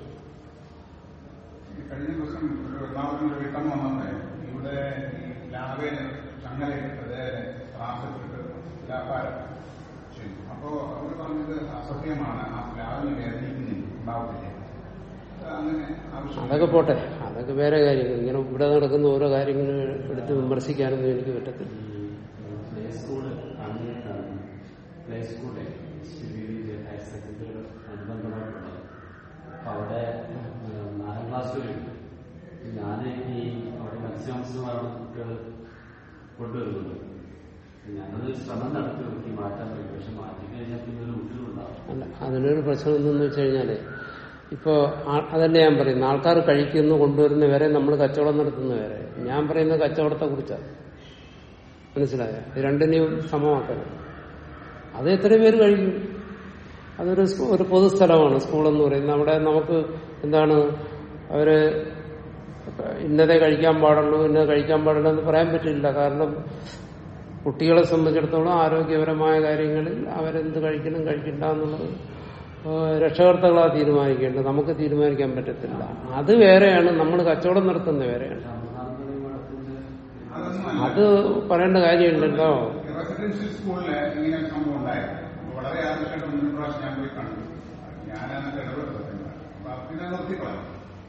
ഈ കഴിഞ്ഞ ദിവസം ഒരു എറണാകുളത്ത് ഒരു വീട്ടമ്മ വന്നത് ഇവിടെ ഈ ലാവയില് ചങ്ങലയിട്ടത് ത്രാസിട്ടിട്ട് വ്യാപാരം ചെയ്തു അപ്പോ അവർ പറഞ്ഞത് അസത്യമാണ് ആ ലാവിന് വേദനിക്കുന്നില്ല ഉണ്ടാവത്തില്ല അത് അങ്ങനെ ആവശ്യം അതൊക്കെ പോട്ടെ അതൊക്കെ വേറെ കാര്യങ്ങൾ ഇങ്ങനെ ഇവിടെ നടക്കുന്ന ഓരോ കാര്യങ്ങൾ എടുത്ത് വിമർശിക്കാനൊന്നും എനിക്ക് പറ്റത്തില്ല പ്ലേ സ്കൂള് അങ്ങനെയാണ് play school Sivagiri higher secondary അനുബന്ധമായിട്ടുള്ളത് അപ്പൊ അവിടെ ഏഹ്, നാലാം ക്ലാസ് വരെയുണ്ട് ഞാൻ ഈ അവിടെ മത്സ്യവംശമാണ് കുട്ടികൾ കൊണ്ടുവരുന്നത് ഞാനത് ശ്രമം നടത്തി നോക്കി മാറ്റാൻ വേണ്ടി പക്ഷെ മാറ്റി കഴിഞ്ഞാൽ പിന്നെ ഒരു കുട്ടികളുണ്ടാവും അല്ല അതിനൊരു പ്രശ്നം എന്തെന്ന് വെച്ച് കഴിഞ്ഞാല് ഇപ്പോ ആ- അതല്ലേ ഞാൻ പറയുന്നത് ആൾക്കാർ കഴിക്കുന്നു കൊണ്ടുവരുന്ന വരെ നമ്മൾ കച്ചവടം നടത്തുന്ന വരെ ഞാൻ പറയുന്നത് കച്ചവടത്തെ കുറിച്ചാണ് മനസ്സിലായ ഇത് രണ്ടിനെയും സമമാക്കണം അത് എത്ര പേര് കഴിക്കും അതൊരു സ് ഒരു പൊതുസ്ഥലമാണ് സ്കൂളെന്ന് പറയുന്നത് അവിടെ നമുക്ക് എന്താണ് അവര് ഇന്നതേ കഴിക്കാൻ പാടുള്ളൂ ഇന്നത് കഴിക്കാൻ പാടില്ല എന്ന് പറയാൻ പറ്റില്ല കാരണം കുട്ടികളെ സംബന്ധിച്ചിടത്തോളം ആരോഗ്യപരമായ കാര്യങ്ങളിൽ അവരെന്ത് കഴിക്കണം കഴിക്കണ്ട എന്നുള്ളത് ഏഹ് രക്ഷകർത്താക്കളാ തീരുമാനിക്കേണ്ടത് നമുക്ക് തീരുമാനിക്കാൻ പറ്റത്തില്ല അത് വേറെയാണ് നമ്മൾ കച്ചവടം നടത്തുന്നത് വേറെയാണ് രാമനാഥപുരം മഠത്തിന്റെ അതൊന്നും അത് പറയേണ്ട കാര്യമില്ലല്ലോ റെസിഡൻഷ്യൽ സ്കൂളില് ഇങ്ങനെ ഒരു സംഭവം ഉണ്ടായിരുന്നു അപ്പൊ വളരെ ആവശ്യമായിട്ട് മുന്നൂറ് പ്രാവശ്യം ഞാൻ പോയി കണ്ടു ഞാനത് ഇടപെട്ടത് അപ്പൊ പിന്നെ നിർത്തിക്കളാം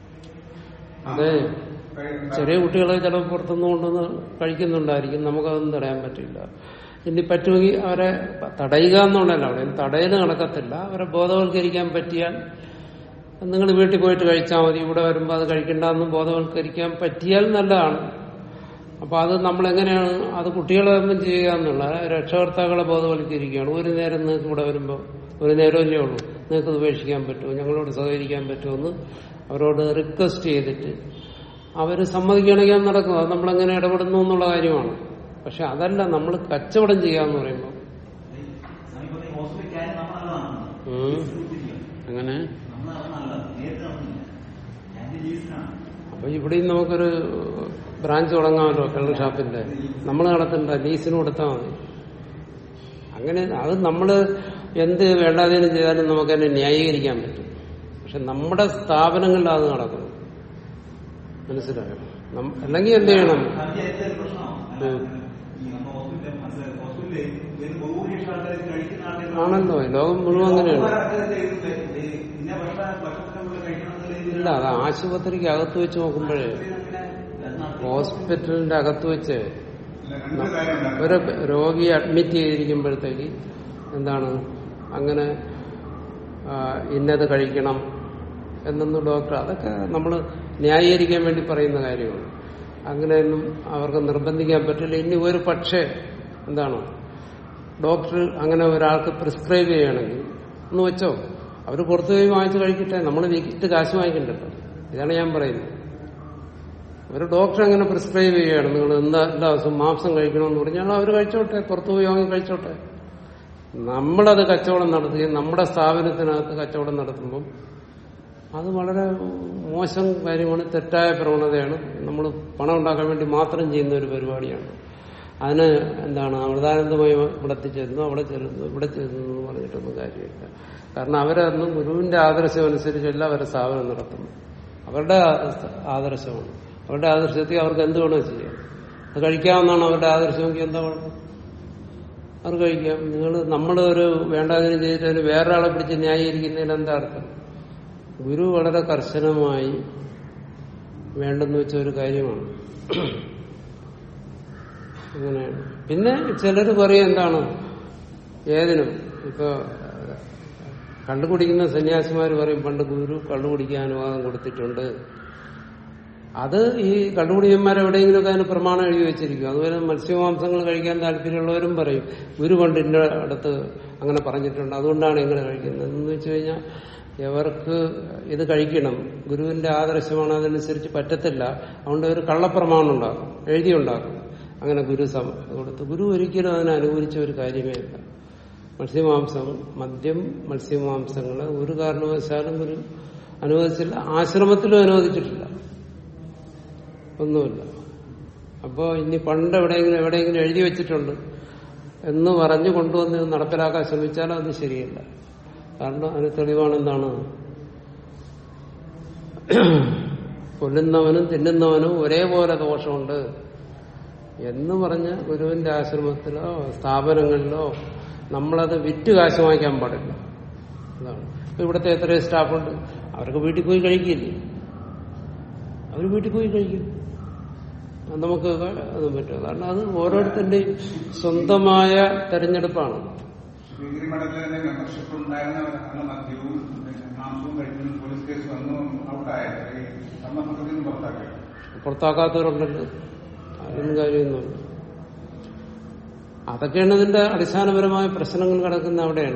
അതെ ചെറിയ കുട്ടികളെ ചിലപ്പോൾ പുറത്തുനിന്ന് കൊണ്ടുവന്ന് കഴിക്കുന്നുണ്ടായിരിക്കും നമുക്കതൊന്നും തടയാൻ പറ്റില്ല ഇനി പറ്റുമെങ്കിൽ അവരെ തടയുക എന്നുള്ളതല്ല അവിടെ തടയൽ നടക്കത്തില്ല അവരെ ബോധവൽക്കരിക്കാൻ പറ്റിയാൽ നിങ്ങൾ വീട്ടിൽ പോയിട്ട് കഴിച്ചാൽ മതി ഇവിടെ വരുമ്പോൾ അത് കഴിക്കണ്ടെന്ന് ബോധവൽക്കരിക്കാൻ പറ്റിയാൽ നല്ലതാണ് അപ്പൊ അത് നമ്മൾ എങ്ങനെയാണ് അത് കുട്ടികളെ ഒന്നും ചെയ്യുക എന്നുള്ള രക്ഷകർത്താക്കളെ ബോധവൽക്കരിക്കുകയാണ് ഒരു നേരം നിങ്ങൾക്ക് ഇവിടെ വരുമ്പോൾ ഒരു നേരമല്ലേ ഉള്ളൂ നിങ്ങൾക്ക് ഇത് ഉപേക്ഷിക്കാൻ പറ്റുമോ ഞങ്ങളോട് സഹകരിക്കാൻ പറ്റുമോ എന്ന് അവരോട് റിക്വസ്റ്റ് ചെയ്തിട്ട് അവർ സമ്മതിക്കുകയാണെങ്കിൽ അത് നടക്കും അത് നമ്മളെങ്ങനെ ഇടപെടുന്നു എന്നുള്ള കാര്യമാണ് പക്ഷെ അതല്ല നമ്മൾ കച്ചവടം ചെയ്യാന്ന് പറയുമ്പോൾ സമീപത്തെ ഹോസ്പിറ്റൽ കാര്യം നമ്മൾ നല്ലതാണ് ഉം. അങ്ങനെ നമ്മൾ നല്ലതാണ് നേരിട്ട് നടന്നില്ല ഞാൻ ലീസിനാണ് അപ്പൊ ഇവിടെയും നമുക്കൊരു ബ്രാഞ്ച് തുടങ്ങാമല്ലോ കള്ള് ഷാപ്പിന്റെ നമ്മൾ നടത്തണ്ട ലീസിന് കൊടുത്താൽ മതി അങ്ങനെ അത് നമ്മള് എന്ത് വേണ്ടാതേനും ചെയ്താലും നമുക്ക് തന്നെ ന്യായീകരിക്കാൻ പറ്റും പക്ഷെ നമ്മുടെ സ്ഥാപനങ്ങളിൽ അത് നടക്കണം മനസ്സിലായോ നം- അല്ലെങ്കിൽ എന്ത് ചെയ്യണം സദ്യ ഒരു പ്രശ്നമാണ് ഉം. ഈ നമ്മൾ ഹോസ്പിറ്റലിൽ മനസ്സിലായി ഹോസ്പിറ്റലിൽ ഇതിന് ബഹുഭൂരിപക്ഷം ആൾക്കാർ കഴിക്കുന്ന ആൾക്കാർ ആണല്ലോ ലോകം മുഴുവൻ അങ്ങനെയാണ് ഇന്ന ഭക്ഷണം ഭക്ഷണത്തിനുള്ള കഴിക്കണം എന്നുള്ള രീതിയിൽ ഇല്ല അത് ആശുപത്രിക്ക് അകത്ത് വെച്ച് നോക്കുമ്പോഴേ ഹോസ്പിറ്റലിന്റെ അകത്ത് വെച്ച് രണ്ട് കാര്യം ഒരു രോഗിയെ അഡ്മിറ്റ് ചെയ്തിരിക്കുമ്പോഴത്തേക്ക് എന്താണ് അങ്ങനെ ആ, ഇന്നത് കഴിക്കണം എന്നൊന്നും ഡോക്ടർ അതൊക്കെ നമ്മൾ ന്യായീകരിക്കാൻ വേണ്ടി പറയുന്ന കാര്യമാണ് അങ്ങനെയൊന്നും അവർക്ക് നിർബന്ധിക്കാൻ പറ്റില്ല ഇനി ഒരു പക്ഷേ എന്താണ് ഡോക്ടർ അങ്ങനെ ഒരാൾക്ക് പ്രിസ്ക്രൈബ് ചെയ്യുകയാണെങ്കിൽ ഒന്ന് വെച്ചോ അവർ പുറത്തുപോയി വാങ്ങിച്ച് കഴിക്കട്ടെ നമ്മൾ വിറ്റ് കാശ് വാങ്ങിക്കണ്ടല്ലോ ഇതാണ് ഞാൻ പറയുന്നത് ഒരു ഡോക്ടർ അങ്ങനെ പ്രിസ്ക്രൈബ് ചെയ്യുകയാണ് നിങ്ങൾ എന്താ എല്ലാ ദിവസവും മാംസം കഴിക്കണമെന്ന് പറഞ്ഞാൽ അവർ കഴിച്ചോട്ടെ പുറത്തുപോയി വാങ്ങി കഴിച്ചോട്ടെ നമ്മളത് കച്ചവടം നടത്തുകയും നമ്മുടെ സ്ഥാപനത്തിനകത്ത് കച്ചവടം നടത്തുമ്പം അത് വളരെ മോശം കാര്യമാണ് തെറ്റായ പ്രവണതയാണ് നമ്മൾ പണം ഉണ്ടാക്കാൻ വേണ്ടി മാത്രം ചെയ്യുന്ന ഒരു പരിപാടിയാണ് അതിന് എന്താണ് അമൃതാനന്ദമയം ഇവിടെ ചെല്ലുന്നു അവിടെ ചെല്ലുന്നു ഇവിടെ ചെല്ലുന്നു എന്ന് പറഞ്ഞിട്ടൊന്നും കാര്യമില്ല കാരണം അവരൊന്നും ഗുരുവിന്റെ ആദർശം അനുസരിച്ചല്ല അവരെ സ്ഥാപനം നടത്തുന്നു അവരുടെ ആദർശ- ആദർശമാണ് അവരുടെ ആദർശത്തിൽ അവർക്ക് എന്ത് വേണോ ചെയ്യാം അത് കഴിക്കാവുന്നതാണ് അവരുടെ ആദർശമെങ്കിൽ എന്താ കുഴപ്പം അത് കഴിക്കാം നിങ്ങൾ നമ്മളൊരു വേണ്ടാതിനും ചെയ്തിട്ട് വേറൊരാളെ പിടിച്ച് ന്യായീകരിക്കുന്നതിന് എന്താ അർത്ഥം ഗുരു വളരെ കർശനമായി വേണ്ടെന്ന് വെച്ച ഒരു കാര്യമാണ് അങ്ങനെയാണ് പിന്നെ ചിലർ പറയും എന്താണ് ഏതിനും ഇപ്പൊ കള്ളു കുടിക്കുന്ന സന്യാസിമാർ പറയും പണ്ട് ഗുരു കള്ളു കുടിക്കാൻ അനുവാദം കൊടുത്തിട്ടുണ്ട് അത് ഈ കള്ളുകുടിയന്മാർ എവിടെയെങ്കിലുമൊക്കെ അതിന് പ്രമാണം എഴുതി വെച്ചിരിക്കും അതുപോലെ മത്സ്യമാംസങ്ങൾ കഴിക്കാൻ താല്പര്യമുള്ളവരും പറയും ഗുരു പണ്ട് ഇന്ന അടുത്ത് അങ്ങനെ പറഞ്ഞിട്ടുണ്ട് അതുകൊണ്ടാണ് ഇങ്ങനെ കഴിക്കുന്നത് എന്ന് വെച്ച് കഴിഞ്ഞാൽ ഇവർക്ക് ഇത് കഴിക്കണം ഗുരുവിന്റെ ആദർശമാണ് അതനുസരിച്ച് പറ്റത്തില്ല അതുകൊണ്ട് ഒരു കള്ളപ്രമാണം ഉണ്ടാക്കും എഴുതിയുണ്ടാക്കും അങ്ങനെ ഗുരു സം കൊടുത്ത് ഗുരു ഒരിക്കലും അതിനെ അനുകൂലിച്ച ഒരു കാര്യമേ ഇല്ല മത്സ്യമാംസം മദ്യം മത്സ്യമാംസങ്ങളെ ഒരു കാരണവശാലും ഗുരു അനുവദിച്ചില്ല ആശ്രമത്തിലും അനുവദിച്ചിട്ടില്ല ഒന്നുമില്ല അപ്പോ ഇനി പണ്ട് എവിടെയെങ്കിലും എവിടെയെങ്കിലും എഴുതി വെച്ചിട്ടുണ്ട് എന്ന് പറഞ്ഞു കൊണ്ടുവന്ന് ഇത് നടപ്പിലാക്കാൻ ശ്രമിച്ചാലും അത് ശരിയല്ല കാരണം അതിന് തെളിവാണ് എന്താണ് കൊല്ലുന്നവനും തിന്നുന്നവനും ഒരേപോലെ ദോഷമുണ്ട് എന്ന് പറഞ്ഞ് ഗുരുവിന്റെ ആശ്രമത്തിലോ സ്ഥാപനങ്ങളിലോ നമ്മളത് വിറ്റ് കാശ് വാങ്ങിക്കാൻ പാടില്ല അതാണ് ഇപ്പൊ ഇവിടുത്തെ എത്രയോ സ്റ്റാഫുണ്ട് അവർക്ക് വീട്ടിൽ പോയി കഴിക്കില്ലേ അവർ വീട്ടിൽ പോയി കഴിക്കും അത് നമുക്ക് അത് പറ്റും കാരണം അത് ഓരോരുത്തരുടെയും സ്വന്തമായ തെരഞ്ഞെടുപ്പാണ് ഡിഗ്രി മഠത്തിൽ തന്നെ മെമ്പർഷിപ്പ് ഉണ്ടായിരുന്നവർ അന്ന് മദ്യവും പിന്നെ മാംസവും കഴിക്കുന്ന പോലീസ് കേസ് വന്നു ഔട്ടായത് ഈ കർമ്മപദ്ധതിയിൽ നിന്ന് പുറത്താക്കി പുറത്താക്കാത്തവരുണ്ടല്ലോ അതിനും കാര്യമൊന്നുമില്ല അതൊക്കെയാണ് ഇതിന്റെ അടിസ്ഥാനപരമായ പ്രശ്നങ്ങൾ കിടക്കുന്ന അവിടെയാണ്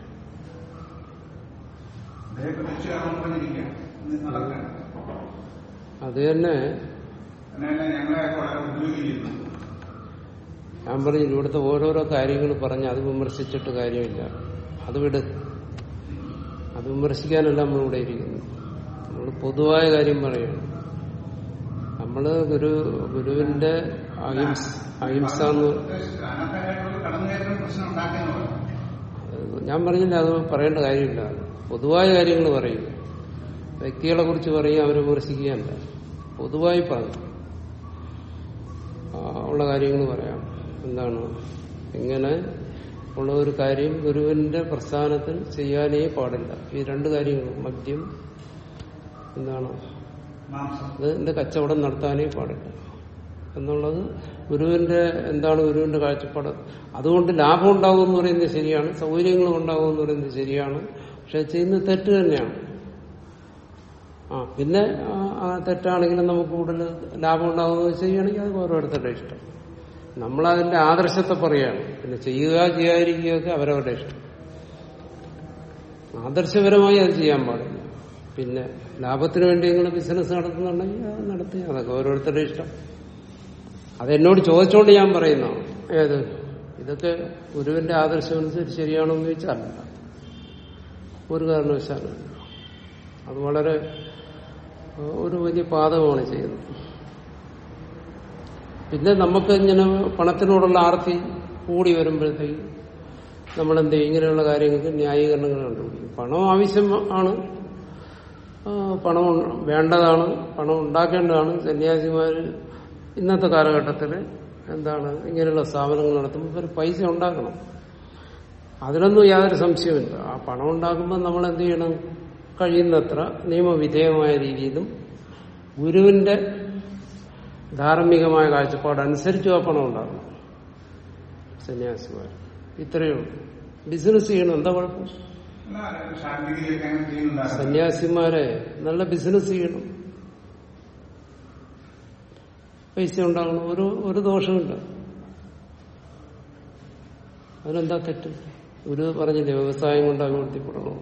അദ്ദേഹം തിരിച്ചു കർമ്മം പറഞ്ഞിരിക്കുക നടക്കാൻ അത് തന്നെ അങ്ങനെ ഞങ്ങളെയൊക്കെ വളരെ ഉപയോഗിക്കുന്നു ഞാൻ പറഞ്ഞു ഇവിടുത്തെ ഓരോരോ കാര്യങ്ങൾ പറഞ്ഞ് അത് വിമർശിച്ചിട്ട് കാര്യമില്ല അത് വിട് അത് വിമർശിക്കാനല്ല നമ്മളിവിടെ ഇരിക്കുന്നു നമ്മൾ പൊതുവായ കാര്യം പറയുകയാണ് നമ്മള് ഗുരു ഗുരുവിന്റെ അഹിംസ അഹിംസ എന്ന് ഉദ്ദേശിച്ചത് അനന്തരായിട്ടുള്ള കടന്നുകയറ്റം പ്രശ്നം ഉണ്ടാക്കിയെന്ന് പറഞ്ഞു അത് ഞാൻ പറഞ്ഞില്ല അത് പറയേണ്ട കാര്യമില്ല പൊതുവായ കാര്യങ്ങൾ പറയും വ്യക്തികളെ കുറിച്ച് പറയും അവരെ വിമർശിക്കുകയല്ല പൊതുവായി പറഞ്ഞു ആ, ഉള്ള കാര്യങ്ങൾ പറയാം എന്താണ് ഇങ്ങനെ ഉള്ള ഒരു കാര്യം ഗുരുവിന്റെ പ്രസ്ഥാനത്തിൽ ചെയ്യാനേ പാടില്ല ഈ രണ്ട് കാര്യങ്ങൾ മദ്യം എന്താണ് മാംസം അതിന്റെ കച്ചവടം നടത്താനേ പാടില്ല എന്നുള്ളത് ഗുരുവിന്റെ എന്താണ് ഗുരുവിന്റെ കാഴ്ചപ്പാട് അതുകൊണ്ട് ലാഭം ഉണ്ടാവും എന്ന് പറയുന്നത് ശരിയാണ് സൗകര്യങ്ങളും ഉണ്ടാവും എന്ന് പറയുന്നത് ശരിയാണ് പക്ഷെ ചെയ്യുന്നത് തെറ്റ് തന്നെയാണ് ആ പിന്നെ ആ, ആ തെറ്റാണെങ്കിലും നമുക്ക് കൂടുതൽ ലാഭം ഉണ്ടാവുന്നത് ചെയ്യുകയാണെങ്കിൽ അത് ഓരോരുത്തരുടെ ഇഷ്ടം നമ്മളതിന്റെ ആദർശത്തെ പറയാണ് പിന്നെ ചെയ്യുക ചെയ്യാതിരിക്കുകയൊക്കെ അവരവരുടെ ഇഷ്ടം ആദർശപരമായി അത് ചെയ്യാൻ പാടില്ല പിന്നെ ലാഭത്തിന് വേണ്ടി നിങ്ങൾ ബിസിനസ് നടത്തുന്നുണ്ടെങ്കിൽ അത് നടത്തി അതൊക്കെ ഓരോരുത്തരുടെ ഇഷ്ടം അതെന്നോട് ചോദിച്ചുകൊണ്ട് ഞാൻ പറയുന്നതാണ് ഏത് ഇതൊക്കെ ഗുരുവിന്റെ ആദർശം അനുസരിച്ച് ശരിയാണോ എന്ന് ചോദിച്ചാലല്ല ഒരു കാരണവശാലും അത് വളരെ ഏഹ്, ഒരു വലിയ പാതകമാണ് ചെയ്യുന്നത് പിന്നെ നമുക്ക് ഇങ്ങനെ പണത്തിനോടുള്ള ആർത്തി കൂടി വരുമ്പോഴത്തേക്ക് നമ്മൾ എന്ത് ചെയ്യും ഇങ്ങനെയുള്ള കാര്യങ്ങൾക്ക് ന്യായീകരണങ്ങൾ കണ്ടുപിടിക്കും പണം ആവശ്യം ആണ് ആ, പണം ഉ- വേണ്ടതാണ് പണം ഉണ്ടാക്കേണ്ടതാണ് സന്യാസിമാർ ഇന്നത്തെ കാലഘട്ടത്തിൽ എന്താണ് ഇങ്ങനെയുള്ള സ്ഥാപനങ്ങൾ നടത്തുമ്പോൾ ഇവർ പൈസ ഉണ്ടാക്കണം അതിലൊന്നും യാതൊരു സംശയമില്ല ആ പണം ഉണ്ടാക്കുമ്പോൾ നമ്മൾ എന്ത് ചെയ്യണം കഴിയുന്നത്ര നിയമവിധേയമായ രീതിയിലും ഗുരുവിന്റെ ധാർമ്മികമായ കാഴ്ചപ്പാടനുസരിച്ചും ആ പണം ഉണ്ടാക്കണം സന്യാസിമാർ ഇത്രയേ ഉള്ളൂ ബിസിനസ് ചെയ്യണം എന്താ കുഴപ്പം അല്ല ശാന്തിയിലേക്ക് അങ്ങനെ ചെയ്യുന്നുണ്ടായിരുന്നു സന്യാസിമാരെ നല്ല ബിസിനസ് ചെയ്യണം പൈസ ഉണ്ടാകണം ഒരു ഒരു ദോഷമില്ല അതിനെന്താ തെറ്റ് ഒരു പറഞ്ഞില്ലേ വ്യവസായം കൊണ്ട് അഭിവൃദ്ധിപ്പെടണം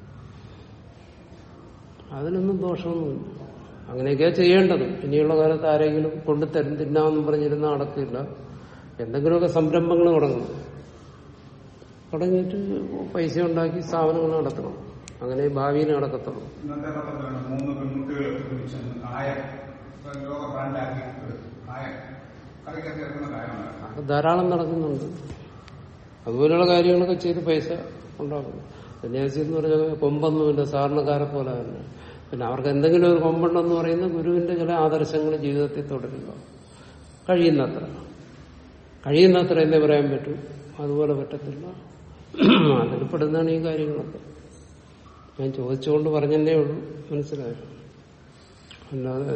അതിനൊന്നും ദോഷമൊന്നുമില്ല അങ്ങനെയൊക്കെയാ ചെയ്യേണ്ടത് ഇനിയുള്ള കാലത്ത് ആരെങ്കിലും കൊണ്ടു തരും തിന്നാമെന്ന് പറഞ്ഞിരുന്ന നടക്കില്ല എന്തെങ്കിലുമൊക്കെ സംരംഭങ്ങൾ തുടങ്ങും തുടങ്ങിയിട്ട് പൈസ ഉണ്ടാക്കി സ്ഥാപനങ്ങൾ നടത്തണം അങ്ങനെ ഭാവിയിൽ നടക്കത്തുള്ളൂ ഇന്നത്തെ പത്രത്തിലാണ് മൂന്ന് പെൺകുട്ടികൾ ഒരുമിച്ച് കായ ലോക ബ്രാൻഡാക്കി എടുത്തു. കായ കറിക്കൊക്കെ ഇറക്കുന്ന കായമാണ് അത് ധാരാളം നടക്കുന്നുണ്ട് അതുപോലെയുള്ള കാര്യങ്ങളൊക്കെ ചെയ്ത് പൈസ ഉണ്ടാക്കുന്നു സന്യാസി എന്ന് പറഞ്ഞാൽ കൊമ്പൊന്നുമില്ല സാധാരണക്കാരെ പോലെ തന്നെ പിന്നെ അവർക്ക് എന്തെങ്കിലും ഒരു കൊമ്പുണ്ടെന്ന് പറയുന്ന ഗുരുവിന്റെ ചില ആദർശങ്ങൾ ജീവിതത്തിൽ തുടരുക കഴിയുന്നത്ര കഴിയുന്നത്ര എന്നേ പറയാൻ പറ്റൂ അതുപോലെ പറ്റത്തില്ല അതിൽ പെടുന്നതാണ് ഈ കാര്യങ്ങളൊക്കെ ഞാൻ ചോദിച്ചുകൊണ്ട് പറഞ്ഞതേ ഉള്ളൂ മനസ്സിലായോ അല്ലാതെ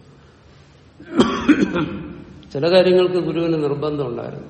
ചില കാര്യങ്ങൾക്ക് ഗുരുവിന് നിർബന്ധം ഉണ്ടായിരുന്നു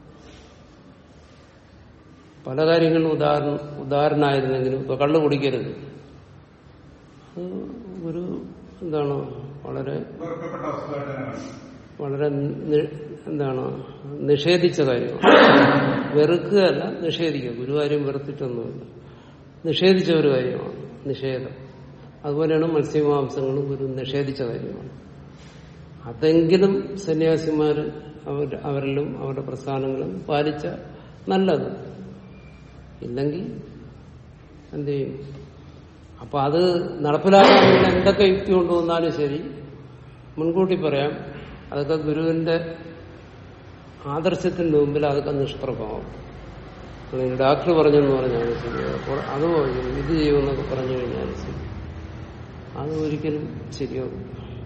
പല കാര്യങ്ങളും ഉദാഹരണം ഉദാഹരണമായിരുന്നെങ്കിലും ഇപ്പൊ കള്ളു കുടിക്കരുത് അത് ഒരു എന്താണ് വളരെ വെറുക്കപ്പെട്ട വസ്തുവായിട്ട് തന്നെ കാണും. വളരെ നി- എന്താണ് നിഷേധിച്ച കാര്യമാണ് വെറുക്കുകയല്ല നിഷേധിക്കുക ഗുരുവാര്യം വെറുത്തിട്ടൊന്നുമില്ല നിഷേധിച്ച ഒരു കാര്യമാണ് നിഷേധം അതുപോലെയാണ് മത്സ്യമാംസങ്ങളും ഗുരു നിഷേധിച്ച കാര്യമാണ് അതെങ്കിലും സന്യാസിമാർ അവർ അവരിലും അവരുടെ പ്രസ്ഥാനങ്ങളും പാലിച്ച നല്ലത് ഇല്ലെങ്കിൽ എന്ത് ചെയ്യും അപ്പൊ അത് നടപ്പിലാക്കാൻ നിങ്ങൾ എന്തൊക്കെ യുക്തി കൊണ്ടുവന്നാലും ശരി മുൻകൂട്ടി പറയാം അതൊക്കെ ഗുരുവിന്റെ ആദർശത്തിന്റെ മുമ്പിൽ അതൊക്കെ നിഷ്പ്രഭമാവും അല്ലെങ്കിൽ ഡാക്ടർ പറഞ്ഞെന്ന് പറഞ്ഞാൽ ശരി അപ്പോൾ അത് പറഞ്ഞു ഇത് ചെയ്യുമെന്നൊക്കെ പറഞ്ഞു കഴിഞ്ഞാൽ ശരി അത് ഒരിക്കലും ശരിയാവും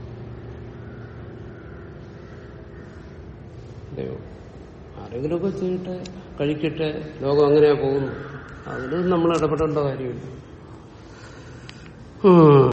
അതെയോ ആരെങ്കിലുമൊക്കെ ചെയ്യട്ടെ കഴിക്കട്ടെ ലോകം അങ്ങനെയാ പോകുന്നു അതിൽ നമ്മൾ ഇടപെടേണ്ട കാര്യമില്ല ഉം.